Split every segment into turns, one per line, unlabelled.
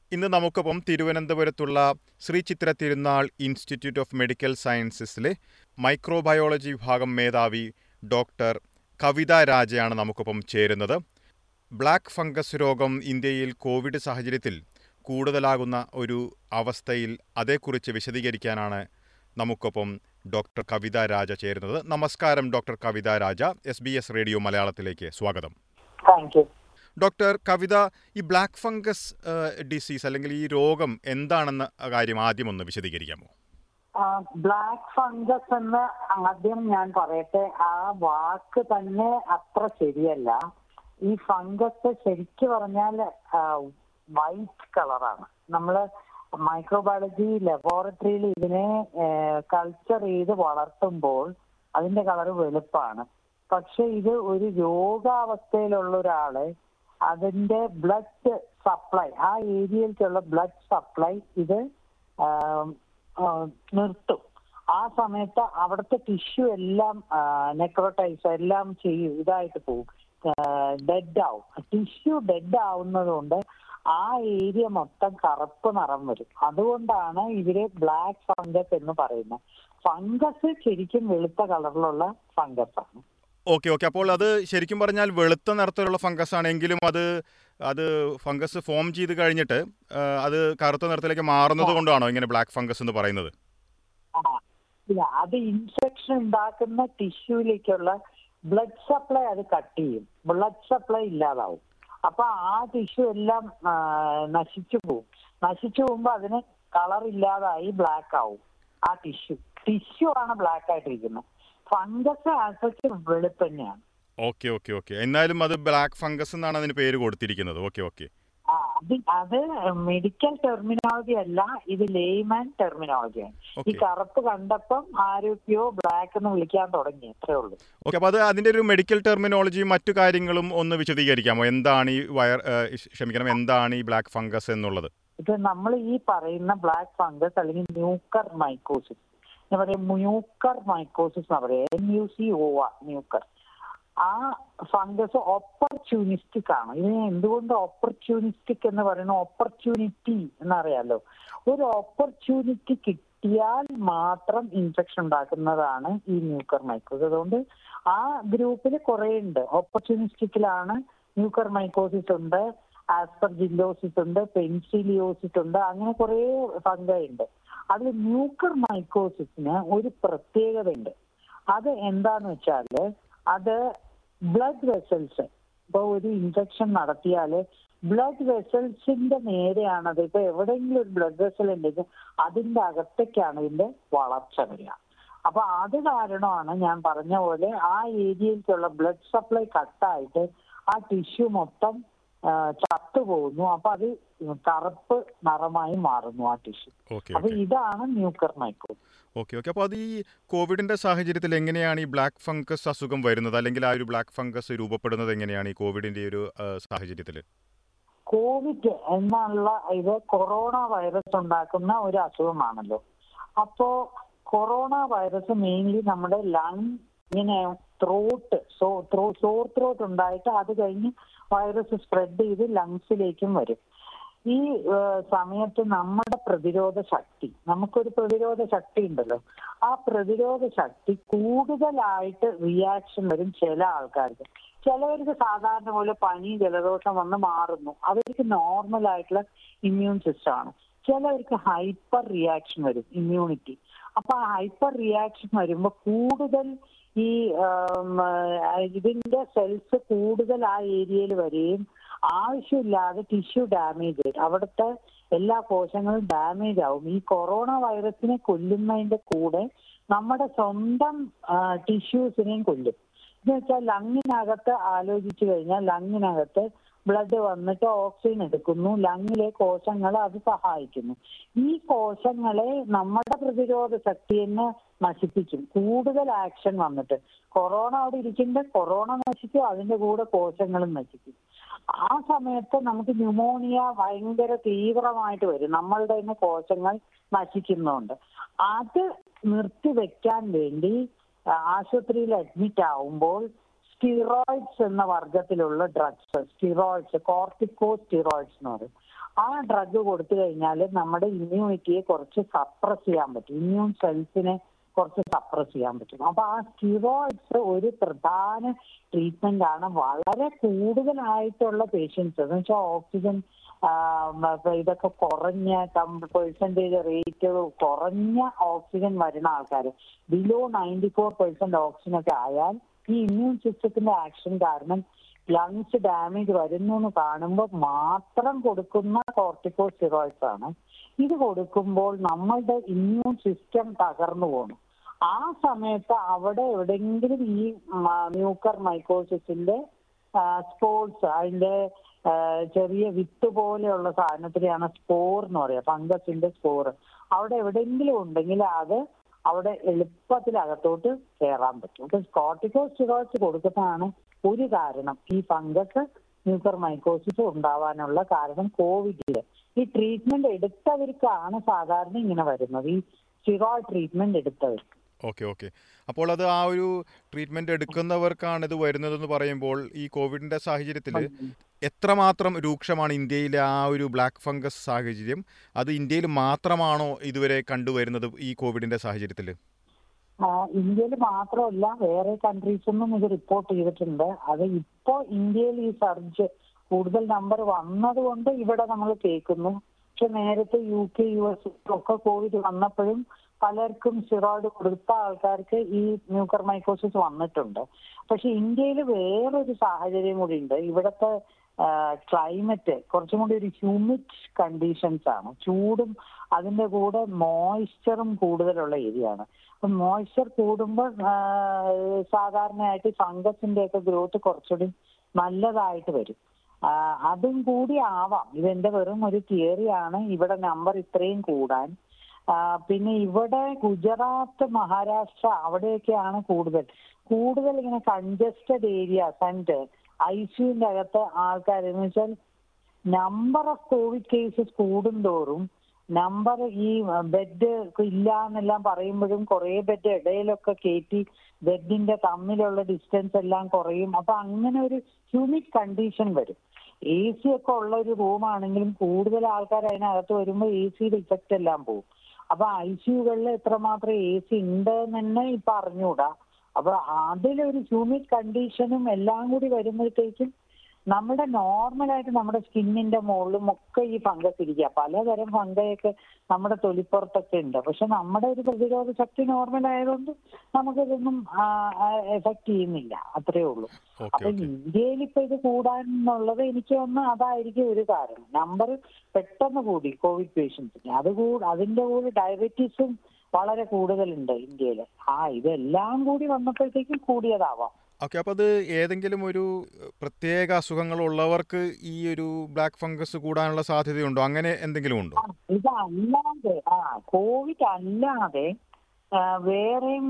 ഇന്ന് നമുക്കൊപ്പം തിരുവനന്തപുരത്തുള്ള Sree Chitra Thirunal institute of medical സയൻസസിലെ മൈക്രോബയോളജി വിഭാഗം മേധാവി ഡോക്ടർ കവിത രാജയാണ് നമുക്കൊപ്പം ചേരുന്നത് ബ്ലാക്ക് ഫംഗസ് രോഗം ഇന്ത്യയിൽ കോവിഡ് സാഹചര്യത്തിൽ കൂടുതലാകുന്ന ഒരു അവസ്ഥയിൽ അതേക്കുറിച്ച് വിശദീകരിക്കാനാണ് നമുക്കൊപ്പം ഡോക്ടർ കവിത രാജ ചേരുന്നത് നമസ്കാരം doctor Kavitha Raja S B S radio മലയാളത്തിലേക്ക് സ്വാഗതം
താങ്ക് യു
ഡോക്ടർ കവിത ഈ ബ്ലാക്ക് ഫംഗസ് ഡിസീസ് അല്ലെങ്കിൽ ഈ രോഗം എന്താണെന്ന കാര്യം ആദ്യം ഒന്ന് വിശദീകരിക്കാമോ
ബ്ലാക്ക് ഫംഗസ് എന്ന് ആദ്യം ഞാൻ പറയട്ടെ ആ വാക്ക് തന്നെ അത്ര ശരിയല്ല ഈ ഫംഗസ് ശരിക്കു പറഞ്ഞാൽ വൈറ്റ് കളറാണ് നമ്മള് മൈക്രോബയോളജി ലബോറട്ടറിയിൽ ഇതിനെ കൾച്ചർ ചെയ്ത് വളർത്തുമ്പോൾ അതിന്റെ കളർ വെളുപ്പാണ് പക്ഷെ ഇത് ഒരു രോഗാവസ്ഥയിലുള്ള ഒരാള് അതിന്റെ ബ്ലഡ് സപ്ലൈ ആ ഏരിയയിലേക്കുള്ള ബ്ലഡ് സപ്ലൈ ഇത് നിർത്തും ആ സമയത്ത് അവിടുത്തെ ടിഷ്യൂ എല്ലാം നെക്രോട്ടൈസ് എല്ലാം ചെയ്യും ഇതായിട്ട് പോകും ഡെഡ് ആവും ടിഷ്യൂ ഡെഡ് ആവുന്നത് കൊണ്ട് ആ ഏരിയ മൊത്തം കറുപ്പ് നിറം വരും അതുകൊണ്ടാണ് ഇവര് ബ്ലാക്ക് ഫംഗസ് എന്ന് പറയുന്നത് ഫംഗസ് ശരിക്കും വെളുത്ത കളറിലുള്ള ഫംഗസ് ആണ്
ഓക്കെ ഓക്കെ അപ്പോൾ അത് ശരിക്കും പറഞ്ഞാൽ വെളുത്ത നിറത്തിലുള്ള ഫംഗസ് ആണെങ്കിലും അത് അത് ഫംഗസ് ഫോം ചെയ്ത് കഴിഞ്ഞിട്ട് അത് കറുത്ത നിറത്തിലേക്ക് മാറുന്നത് കൊണ്ടാണോ ഇങ്ങനെ ബ്ലാക്ക് ഫംഗസ് എന്ന് പറയുന്നത്
ഇല്ല അത് ഇൻഫെക്ഷൻ ഉണ്ടാക്കുന്ന ടിഷ്യൂലേക്കുള്ള ബ്ലഡ് സപ്ലൈ അത് കട്ട് ചെയ്യും ബ്ലഡ് സപ്ലൈ ഇല്ലാതാവും അപ്പൊ ആ ടിഷ്യൂ എല്ലാം നശിച്ചു പോകും നശിച്ചു പോകുമ്പോ അതിന് കളർ ഇല്ലാതായി ബ്ലാക്ക് ആവും ആ ടിഷ്യൂ ടിഷ്യൂ ആണ് ബ്ലാക്ക് ആയിട്ടിരിക്കുന്നത് ഫംഗസ് ആസച്ച് വെളുപ്പ് തന്നെയാണ്
ഓക്കെ ഓക്കെ ഓക്കെ എന്നാലും അത് ബ്ലാക്ക് ഫംഗസ് എന്നാണ് അതിന് പേര് കൊടുത്തിരിക്കുന്നത് ഓക്കെ ഓക്കെ
ആ അത് അത് മെഡിക്കൽ ടെർമിനോളജി അല്ല ഇത് ലേമാൻ ടെർമിനോളജിയാണ് ഈ കറുപ്പ് കണ്ടപ്പം ആരോഗ്യോ ബ്ലാക്ക് എന്ന് വിളിക്കാൻ തുടങ്ങി അത്രേ ഉള്ളൂ
ഓക്കെ അപ്പോൾ അത് അതിന്റെ ഒരു മെഡിക്കൽ ടെർമിനോളജിയും മറ്റു കാര്യങ്ങളും ഒന്ന് വിശദീകരിക്കാമോ എന്താണ് ഈ വയർ ക്ഷമിക്കണം എന്താണ് ഈ ബ്ലാക്ക് ഫംഗസ് എന്നുള്ളത്
ഇത് നമ്മൾ ഈ പറയുന്ന ബ്ലാക്ക് ഫംഗസ് അല്ലെങ്കിൽ ന്യൂക്കർ മൈക്കോസിസ് എന്താ പറയുക മ്യൂക്കർ മൈക്കോസിസ് എന്നാ പറയുക എം യു സി ഒ ആ ന്യൂക്കർ ആ ഫംഗസ് ഓപ്പർച്യൂണിസ്റ്റിക് ആണ് ഇതിന് എന്തുകൊണ്ട് ഓപ്പർച്യൂണിസ്റ്റിക് എന്ന് പറയുന്ന ഓപ്പർച്യൂണിറ്റി എന്നറിയാലോ ഒരു ഓപ്പർച്യൂണിറ്റി കിട്ടിയാൽ മാത്രം ഇൻഫെക്ഷൻ ഉണ്ടാക്കുന്നതാണ് ഈ ന്യൂക്കർ മൈക്കോസിസ് അതുകൊണ്ട് ആ ഗ്രൂപ്പിൽ കുറെ ഉണ്ട് ഓപ്പർച്യൂണിസ്റ്റിക്കിലാണ് ന്യൂക്കർ മൈക്കോസിസ് ഉണ്ട് ആസ്പർജില്ലോസിസ് ഉണ്ട് പെൻസിലിയോസിസ് ഉണ്ട് അങ്ങനെ കുറെ ഫംഗൈ ഉണ്ട് അതിൽ ന്യൂക്കർ മൈക്കോസിസിന് ഒരു പ്രത്യേകത ഉണ്ട് അത് എന്താന്ന് വെച്ചാല് അത് ബ്ലഡ് വെസൽസ് ഇപ്പൊ ഒരു ഇൻഫെക്ഷൻ നടത്തിയാൽ ബ്ലഡ് വെസൽസിന്റെ നേരെയാണത് ഇപ്പൊ എവിടെയെങ്കിലും ഒരു ബ്ലഡ് വെസൽ ഉണ്ടെങ്കിൽ അതിന്റെ അകത്തേക്കാണ് ഇതിന്റെ വളർച്ച വരിക അപ്പൊ അത് കാരണമാണ് ഞാൻ പറഞ്ഞ പോലെ ആ ഏരിയയിലേക്കുള്ള ബ്ലഡ് സപ്ലൈ കട്ടായിട്ട് ആ ടിഷ്യൂ മൊത്തം ചത്തുപോകുന്നു അപ്പൊ അത് കറുപ്പ് നിറമായി മാറുന്നു ആ ടിഷ്യൂ അപ്പൊ ഇതാണ് ന്യൂക്കർ മൈക്കോ
ഓക്കെ ഓക്കെ അപ്പോൾ അത് ഈ കോവിഡിന്റെ സാഹചര്യത്തിൽ എങ്ങനെയാണ് ഈ ബ്ലാക്ക് ഫംഗസ് അസുഖം വരുന്നത് അല്ലെങ്കിൽ ആ ഒരു ബ്ലാക്ക് ഫംഗസ് രൂപപ്പെടുന്നത് എങ്ങനെയാണ് ഈ കോവിഡിന്റെ ഒരു സാഹചര്യത്തിൽ
കോവിഡ് എന്നുള്ള ഇത് കൊറോണ വൈറസ് ഉണ്ടാക്കുന്ന ഒരു അസുഖമാണല്ലോ അപ്പോ കൊറോണ വൈറസ് മെയിൻലി നമ്മുടെ ലങ് ഇങ്ങനെ throat so throat sore throat ഉണ്ടായിട്ട് അത് കഴിഞ്ഞ് വൈറസ് സ്പ്രെഡ് ചെയ്ത് ലങ്സിലേക്കും വരും ഈ സമയത്ത് നമ്മുടെ പ്രതിരോധ ശക്തി നമുക്കൊരു പ്രതിരോധ ശക്തി ഉണ്ടല്ലോ ആ പ്രതിരോധ ശക്തി കൂടുതലായിട്ട് റിയാക്ഷൻ വരും ചില ആൾക്കാർക്ക് ചിലവർക്ക് സാധാരണ പോലെ പനി ജലദോഷം വന്ന് മാറുന്നു അവർക്ക് നോർമൽ ആയിട്ടുള്ള ഇമ്മ്യൂൺ സിസ്റ്റം ആണ് ചിലവർക്ക് ഹൈപ്പർ റിയാക്ഷൻ വരും ഇമ്മ്യൂണിറ്റി അപ്പൊ ആ ഹൈപ്പർ റിയാക്ഷൻ വരുമ്പോൾ കൂടുതൽ ഈ ഇതിന്റെ സെൽസ് കൂടുതൽ ആ ഏരിയയിൽ വരികയും ആവശ്യമില്ലാതെ ടിഷ്യൂ ഡാമേജ് വരും അവിടുത്തെ എല്ലാ കോശങ്ങളും ഡാമേജ് ആവും ഈ കൊറോണ വൈറസിനെ കൊല്ലുന്നതിന്റെ കൂടെ നമ്മുടെ സ്വന്തം ടിഷ്യൂസിനെയും കൊല്ലും എന്ന് വെച്ചാൽ ലങ്ങിനകത്ത് ആലോചിച്ചു കഴിഞ്ഞാൽ ലങ്ങിനകത്ത് ബ്ലഡ് വന്നിട്ട് ഓക്സിജൻ എടുക്കുന്നു ലങ്ങിലെ കോശങ്ങളെ അത് സഹായിക്കുന്നു ഈ കോശങ്ങളെ നമ്മുടെ പ്രതിരോധ ശക്തിയെ നശിപ്പിക്കും കൂടുതൽ ആക്ഷൻ വന്നിട്ട് കൊറോണ അവിടെ ഇരിക്കുമ്പോൾ കൊറോണ നശിക്കും അതിന്റെ കൂടെ കോശങ്ങളും നശിക്കും ആ സമയത്ത് നമുക്ക് ന്യൂമോണിയ ഭയങ്കര തീവ്രമായിട്ട് വരും നമ്മളുടെ തന്നെ കോശങ്ങൾ നശിക്കുന്നുണ്ട് അത് നിർത്തിവെക്കാൻ വേണ്ടി ആശുപത്രിയിൽ അഡ്മിറ്റ് ആവുമ്പോൾ സ്റ്റിറോയിഡ്സ് എന്ന വർഗത്തിലുള്ള ഡ്രഗ്സ് സ്റ്റിറോയിഡ്സ് കോർട്ടിക്കോ സ്റ്റിറോയിഡ്സ് എന്ന് പറയും ആ ഡ്രഗ് കൊടുത്തു കഴിഞ്ഞാൽ നമ്മുടെ ഇമ്മ്യൂണിറ്റിയെ കുറച്ച് സപ്രസ് ചെയ്യാൻ പറ്റും ഇമ്മ്യൂൺ സെൽസിനെ കുറച്ച് സപ്രസ് ചെയ്യാൻ പറ്റും അപ്പൊ ആ സ്റ്റിറോയിഡ്സ് ഒരു പ്രധാന ട്രീറ്റ്മെന്റ് ആണ് വളരെ കൂടുതലായിട്ടുള്ള പേഷ്യൻസ് എന്ന് വെച്ചാൽ ഓക്സിജൻ ഇതൊക്കെ കുറഞ്ഞ പെർസെന്റേജ് റേറ്റ് കുറഞ്ഞ ഓക്സിജൻ വരുന്ന ആൾക്കാർ below ninety four percent oxygen ഒക്കെ ആയാൽ ഈ ഇമ്മ്യൂൺ സിസ്റ്റത്തിന്റെ ആക്ഷൻ കാരണം ലങ്സ് ഡാമേജ് വരുന്നു എന്ന് കാണുമ്പോൾ മാത്രം കൊടുക്കുന്ന കോർട്ടിക്കോ സ്റ്റിറോയിഡ്സ് ആണ് ഇത് കൊടുക്കുമ്പോൾ നമ്മളുടെ ഇമ്മ്യൂൺ സിസ്റ്റം തകർന്നു പോകുന്നു ആ സമയത്ത് അവിടെ എവിടെയെങ്കിലും ഈ മ്യൂക്കർ മൈക്കോസിസിന്റെ സ്പോർട്സ് അതിന്റെ ചെറിയ വിത്ത് പോലെയുള്ള സാധനത്തിനെയാണ് സ്പോർ എന്ന് പറയുക ഫംഗസിന്റെ സ്പോർ അവിടെ എവിടെയെങ്കിലും ഉണ്ടെങ്കിൽ അത് അവിടെ എളുപ്പത്തിൽ അകത്തോട്ട് കയറാൻ പറ്റും അപ്പൊ കോർട്ടിക്കോ സ്റ്റിറോയിഡ്സ് കൊടുക്കുന്നതാണ് ഒരു കാരണം ഈ ഫംഗസ് ന്യൂക്കർ മൈക്കോസിസ് ഉണ്ടാവാനുള്ള കാരണം കോവിഡില് ഈ ട്രീറ്റ്മെന്റ് എടുത്തവർക്കാണ് സാധാരണ ഇങ്ങനെ വരുന്നത് ഈ സ്റ്റിറോയിഡ് ട്രീറ്റ്മെന്റ് എടുത്തവർക്ക്
ഓക്കെ ഓക്കെ അപ്പോൾ അത് ആ ഒരു ട്രീറ്റ്മെന്റ് എടുക്കുന്നവർക്കാണ് ഇത് വരുന്നതെന്ന് പറയുമ്പോൾ ഈ കോവിഡിന്റെ സാഹചര്യത്തിൽ എത്രമാത്രം രൂക്ഷമാണ് ഇന്ത്യയിലെ ആ ഒരു ബ്ലാക്ക് ഫംഗസ് സാഹചര്യം അത് ഇന്ത്യയിൽ മാത്രമാണോ ഇതുവരെ കണ്ടുവരുന്നത് ഈ കോവിഡിന്റെ സാഹചര്യത്തിൽ
ഇന്ത്യയിൽ മാത്രമല്ല വേറെ കൺട്രീസൊന്നും ഇത് റിപ്പോർട്ട് ചെയ്തിട്ടുണ്ട് അത് ഇപ്പോ ഇന്ത്യയിൽ ഈ സർജ് കൂടുതൽ നമ്പർ വന്നതുകൊണ്ട് ഇവിടെ നമ്മൾ കേൾക്കുന്നു പക്ഷെ നേരത്തെ യു കെ യു എസ് ഒക്കെ കോവിഡ് വന്നപ്പോഴും പലർക്കും സ്റ്റിറോയിഡ് കൊടുത്ത ആൾക്കാർക്ക് ഈ ന്യൂക്കർ മൈക്കോസിസ് വന്നിട്ടുണ്ട് പക്ഷെ ഇന്ത്യയിൽ വേറൊരു സാഹചര്യം കൂടി ഉണ്ട് ഇവിടുത്തെ ക്ലൈമറ്റ് കുറച്ചും കൂടി ഒരു ഹ്യൂമിഡ് കണ്ടീഷൻസ് ആണ് ചൂടും അതിന്റെ കൂടെ മോയ്സ്ചറും കൂടുതലുള്ള ഏരിയ ആണ് അപ്പൊ മോയ്സ്ചർ കൂടുമ്പോൾ സാധാരണയായിട്ട് ഫംഗസിന്റെ ഒക്കെ ഗ്രോത്ത് കുറച്ചുകൂടി നല്ലതായിട്ട് വരും അതും കൂടി ആവാം ഇതെന്റെ വെറും ഒരു തിയറിയാണ് ഇവിടെ നമ്പർ ഇത്രയും കൂടാൻ പിന്നെ ഇവിടെ ഗുജറാത്ത് മഹാരാഷ്ട്ര അവിടെയൊക്കെയാണ് കൂടുതൽ കൂടുതൽ ഇങ്ങനെ കൺജസ്റ്റഡ് ഏരിയാസ് ആൻഡ് ഐ സിയുന്റെ അകത്ത് ആൾക്കാർ എന്ന് വെച്ചാൽ നമ്പർ ഓഫ് കോവിഡ് കേസസ് കൂടുന്തോറും നമ്പർ ഈ ബെഡ് ഇല്ല എന്നെല്ലാം പറയുമ്പോഴും കുറെ ബെഡ് ഇടയിലൊക്കെ കയറ്റി ബെഡിന്റെ തമ്മിലുള്ള ഡിസ്റ്റൻസ് എല്ലാം കുറയും അപ്പൊ അങ്ങനെ ഒരു ഹ്യൂമിഡ് കണ്ടീഷൻ വരും എ സി ഒക്കെ ഉള്ള ഒരു റൂമാണെങ്കിലും കൂടുതൽ ആൾക്കാർ അതിനകത്ത് വരുമ്പോൾ എ സിയുടെ ഇഫക്റ്റ് എല്ലാം പോകും അപ്പൊ ഐ സിയുകളിൽ എത്രമാത്രം എ സി ഉണ്ട് എന്ന് തന്നെ ഇപ്പൊ അറിഞ്ഞൂടാ അപ്പൊ അതിലൊരു ഹ്യൂമിഡ് കണ്ടീഷനും എല്ലാം കൂടി വരുമ്പോഴത്തേക്കും നമ്മുടെ നോർമലായിട്ട് നമ്മുടെ സ്കിന്നിന്റെ മുകളിലും ഒക്കെ ഈ ഫംഗസ് ഇരിക്കുക പലതരം ഫംഗയൊക്കെ നമ്മുടെ തൊലിപ്പുറത്തൊക്കെ ഉണ്ട് പക്ഷെ നമ്മുടെ ഒരു പ്രതിരോധ ശക്തി നോർമൽ ആയതുകൊണ്ട് നമുക്കിതൊന്നും എഫക്ട് ചെയ്യുന്നില്ല അത്രേ ഉള്ളൂ അപ്പൊ ഇന്ത്യയിൽ ഇപ്പൊ ഇത് കൂടാനുള്ളത് എനിക്ക് ഒന്ന് അതായിരിക്കും ഒരു കാരണം നമ്പർ പെട്ടെന്ന് കൂടി കോവിഡ് പേഷ്യൻസിന് അത് കൂടി അതിന്റെ കൂടെ ഡയബറ്റീസും വളരെ കൂടുതലുണ്ട് ഇന്ത്യയിൽ ആ ഇതെല്ലാം കൂടി വന്നപ്പോഴത്തേക്കും കൂടിയതാവാം
ഓക്കെ അപ്പോൾ അത് ഏതെങ്കിലും ഒരു പ്രത്യേക അസുഖങ്ങളുള്ളവർക്ക് ഈ ഒരു ബ്ലാക്ക് ഫംഗസ് കൂടാനുള്ള സാധ്യതയുണ്ടോ അങ്ങനെ എന്തെങ്കിലും ഉണ്ടോ
ഇതല്ലാതെ ആ കോവിഡ് അല്ലാതെ വേറെയും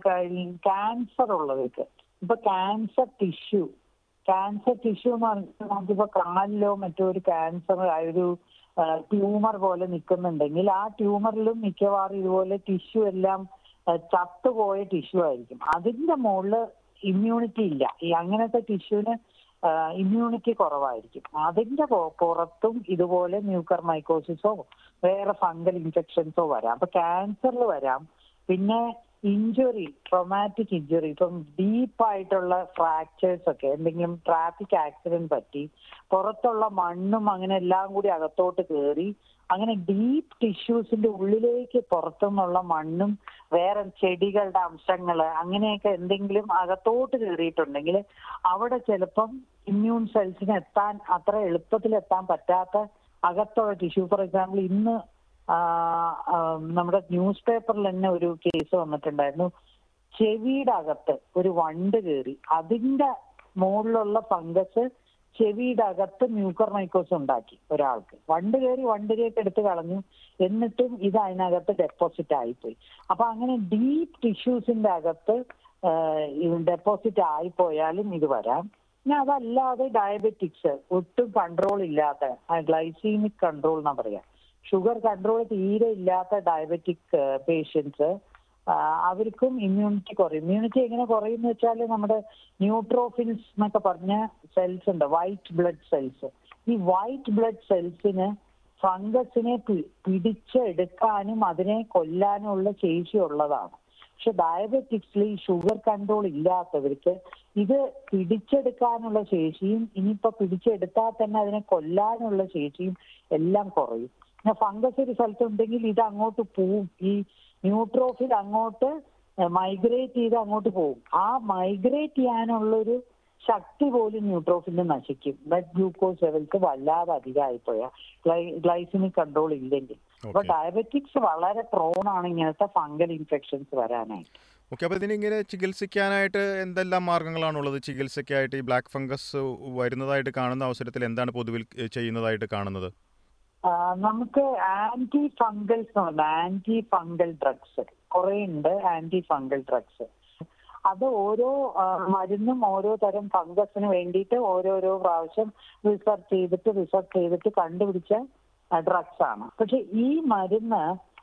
ക്യാൻസർ ഉള്ളവർക്ക് ഇപ്പൊ ക്യാൻസർ ടിഷ്യൂ ക്യാൻസർ ടിഷ്യൂ എന്ന് പറഞ്ഞാൽ നമുക്കിപ്പോ കാലിലോ മറ്റോ ഒരു ക്യാൻസർ ഒരു ട്യൂമർ പോലെ നിൽക്കുന്നുണ്ടെങ്കിൽ ആ ട്യൂമറിലും മിക്കവാറും ഇതുപോലെ ടിഷ്യൂ എല്ലാം ചത്തുപോയ ടിഷ്യൂ ആയിരിക്കും അതിന്റെ മുകളിൽ ഇമ്മ്യൂണിറ്റി ഇല്ല ഈ അങ്ങനത്തെ ടിഷ്യൂവിന് ഇമ്മ്യൂണിറ്റി കുറവായിരിക്കും അതിന്റെ പുറത്തും ഇതുപോലെ മ്യൂക്കർ മൈക്കോസിസോ വേറെ ഫംഗൽ ഇൻഫെക്ഷൻസോ വരാം അപ്പൊ ക്യാൻസറിൽ വരാം പിന്നെ ഇഞ്ചുറി ട്രൊമാറ്റിക് ഇഞ്ചുറി ഇപ്പം ഡീപ്പായിട്ടുള്ള ഫ്രാക്ചേഴ്സ് ഒക്കെ എന്തെങ്കിലും ട്രാഫിക് ആക്സിഡന്റ് പറ്റി പുറത്തുള്ള മണ്ണും അങ്ങനെ എല്ലാം കൂടി അകത്തോട്ട് കയറി അങ്ങനെ ഡീപ്പ് ടിഷ്യൂസിന്റെ ഉള്ളിലേക്ക് പുറത്തുനിന്നുള്ള മണ്ണും വേറെ ചെടികളുടെ അംശങ്ങൾ അങ്ങനെയൊക്കെ എന്തെങ്കിലും അകത്തോട്ട് കയറിയിട്ടുണ്ടെങ്കിൽ അവിടെ ചിലപ്പം ഇമ്മ്യൂൺ സെൽസിന് എത്താൻ അത്ര എളുപ്പത്തിൽ എത്താൻ പറ്റാത്ത അകത്തുള്ള ടിഷ്യൂ ഫോർ എക്സാമ്പിൾ ഇന്ന് നമ്മുടെ ന്യൂസ് പേപ്പറിൽ തന്നെ ഒരു കേസ് വന്നിട്ടുണ്ടായിരുന്നു ചെവിയുടെ അകത്ത് ഒരു വണ്ട് കയറി അതിന്റെ മുകളിലുള്ള ഫംഗസ് ചെവിയുടെ അകത്ത് മ്യൂക്കർ മൈക്കോസ് ഉണ്ടാക്കി ഒരാൾക്ക് വണ്ട് കയറി വണ്ടിലേക്ക് എടുത്ത് കളഞ്ഞു എന്നിട്ടും ഇത് അതിനകത്ത് ഡെപ്പോസിറ്റ് ആയിപ്പോയി അപ്പൊ അങ്ങനെ ഡീപ്പ് ടിഷ്യൂസിന്റെ അകത്ത് ഡെപ്പോസിറ്റ് ആയിപ്പോയാലും ഇത് വരാം പിന്നെ അതല്ലാതെ ഡയബറ്റിക്സ് ഒട്ടും കൺട്രോൾ ഇല്ലാത്ത ഗ്ലൈസീമിക് കൺട്രോൾ എന്നാ പറയാ ഷുഗർ കൺട്രോൾ തീരെ ഇല്ലാത്ത ഡയബറ്റിക് പേഷ്യൻസ് അവർക്കും ഇമ്മ്യൂണിറ്റി കുറയും ഇമ്മ്യൂണിറ്റി എങ്ങനെ കുറയും എന്ന് വെച്ചാൽ നമ്മുടെ ന്യൂട്രോഫിൽസ് എന്നൊക്കെ പറഞ്ഞ സെൽസ് ഉണ്ട് വൈറ്റ് ബ്ലഡ് സെൽസ് ഈ വൈറ്റ് ബ്ലഡ് സെൽസിന് ഫംഗസിനെ പി- പിടിച്ചെടുക്കാനും അതിനെ കൊല്ലാനുമുള്ള ശേഷിയുള്ളതാണ് പക്ഷെ ഡയബറ്റിക്സിൽ ഈ ഷുഗർ കൺട്രോൾ ഇല്ലാത്തവർക്ക് ഇത് പിടിച്ചെടുക്കാനുള്ള ശേഷിയും ഇനിയിപ്പോ പിടിച്ചെടുത്താൽ തന്നെ അതിനെ കൊല്ലാനുള്ള ശേഷിയും എല്ലാം കുറയും പിന്നെ ഫംഗസ് ഒരു സ്ഥലത്തുണ്ടെങ്കിൽ ഇത് അങ്ങോട്ട് പോവും ഈ ന്യൂട്രോഫിൽ അങ്ങോട്ട് മൈഗ്രേറ്റ് ചെയ്ത് അങ്ങോട്ട് പോകും ആ മൈഗ്രേറ്റ് ചെയ്യാനുള്ളൊരു ശക്തി പോലും ന്യൂട്രോഫിലിന് നശിക്കും ബ്ലഡ് ഗ്ലൂക്കോസ് ലെവൽസ് വല്ലാതെ അധികമായിപ്പോയാൽ ഗ്ലൈസിമിക് കൺട്രോൾ ഇല്ലെങ്കിൽ അപ്പൊ
ഓക്കെ
ഡയബറ്റിക്സ് വളരെ പ്രോൺ ആണ് ഇങ്ങനത്തെ ഫംഗൽ ഇൻഫെക്ഷൻസ് വരാനായിട്ട്
ഓക്കെ അപ്പോൾ ഇതിന് ഇങ്ങനെ ചികിത്സിക്കാനായിട്ട് എന്തെല്ലാം മാർഗങ്ങളാണുള്ളത് ചികിത്സയ്ക്കായിട്ട് ഈ ബ്ലാക്ക് ഫംഗസ് വരുന്നതായിട്ട് കാണുന്ന അവസരത്തിൽ എന്താണ് പൊതുവിൽ ഏഹ്, ചെയ്യുന്നതായിട്ട് കാണുന്നത്
ആ, നമുക്ക് ആന്റി ഫംഗൽസ് ഉണ്ട് ആന്റി ഫംഗൽ ഡ്രഗ്സ് കുറെ ഉണ്ട് ആന്റി ഫംഗൽ ഡ്രഗ്സ് അത് ഓരോ ആ, മരുന്നും ഓരോ തരം ഫംഗസിന് വേണ്ടിയിട്ട് ഓരോരോ പ്രാവശ്യം റിസർച്ച് ചെയ്തിട്ട് റിസർച്ച് ചെയ്തിട്ട് കണ്ടുപിടിച്ച ഡ്രഗ്സ് ആണ് പക്ഷെ ഈ മരുന്ന്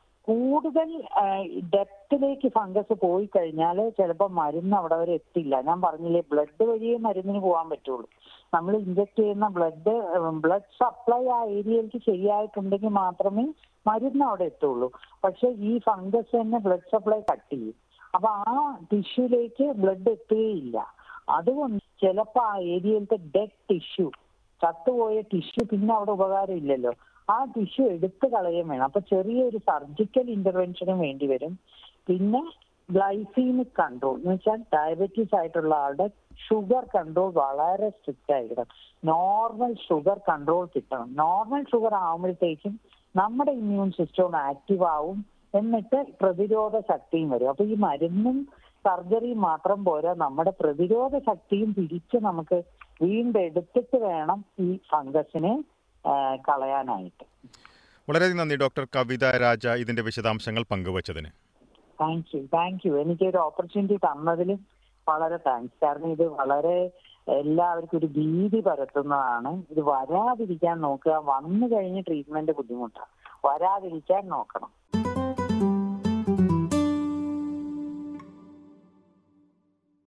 കൂടുതൽ ഡെപ്തിലേക്ക് ഫംഗസ് പോയി കഴിഞ്ഞാൽ ചിലപ്പോൾ മരുന്ന് അവിടെ വരെ എത്തില്ല ഞാൻ പറഞ്ഞില്ലേ ബ്ലഡ് വഴിയേ മരുന്നിന് പോകാൻ പറ്റുള്ളൂ നമ്മൾ ഇഞ്ചക്ട് ചെയ്യുന്ന ബ്ലഡ് ബ്ലഡ് സപ്ലൈ ആ ഏരിയയിലേക്ക് ശരിയായിട്ടുണ്ടെങ്കിൽ മാത്രമേ മരുന്ന് അവിടെ എത്തുള്ളൂ പക്ഷെ ഈ ഫംഗസ് തന്നെ ബ്ലഡ് സപ്ലൈ കട്ട് ചെയ്യും അപ്പൊ ആ ടിഷ്യൂലേക്ക് ബ്ലഡ് എത്തുകയില്ല അതുകൊണ്ട് ചിലപ്പോ ആ ഏരിയയിലത്തെ ഡെഡ് ടിഷ്യൂ ചത്തുപോയ ടിഷ്യൂ പിന്നെ അവിടെ ഉപകാരം ഇല്ലല്ലോ ആ ടിഷ്യൂ എടുത്തു കളയുകയും വേണം അപ്പൊ ചെറിയൊരു സർജിക്കൽ ഇന്റർവെൻഷനും വേണ്ടി വരും പിന്നെ ഗ്ലൈസീമിക് കൺട്രോൾ എന്ന് വെച്ചാൽ ഡയബറ്റീസ് ആയിട്ടുള്ള ആളുടെ ഷുഗർ കൺട്രോൾ വളരെ സ്ട്രിക്റ്റ് ആയിരിക്കണം നോർമൽ ഷുഗർ കൺട്രോൾ കിട്ടണം നോർമൽ ഷുഗർ ആകുമ്പോഴത്തേക്കും നമ്മുടെ ഇമ്മ്യൂൺ സിസ്റ്റം ആക്റ്റീവ് ആവും എന്നിട്ട് പ്രതിരോധ ശക്തിയും വരും അപ്പൊ ഈ മരുന്നും സർജറിയും മാത്രം പോരാ നമ്മുടെ പ്രതിരോധ ശക്തിയും തിരിച്ച് നമുക്ക് വീണ്ടും എടുത്തിട്ട് വേണം ഈ ഫംഗസിനെ ആ, കളയാനായിട്ട്
വളരെയധികം നന്ദി ഡോക്ടർ കവിത രാജ ഇതിന്റെ വിശദാംശങ്ങൾ പങ്കുവച്ചതിന്
താങ്ക് യു താങ്ക് യു എനിക്ക് ഒരു ഓപ്പർച്യൂണിറ്റി തന്നതിലും വളരെ താങ്ക്സ് കാരണം ഇത് വളരെ എല്ലാവർക്കും ഒരു ഭീതി പരത്തുന്നതാണ് ഇത് വരാതിരിക്കാൻ നോക്കുക വന്നു കഴിഞ്ഞ് ട്രീറ്റ്മെന്റ് ബുദ്ധിമുട്ടാണ് വരാതിരിക്കാൻ നോക്കണം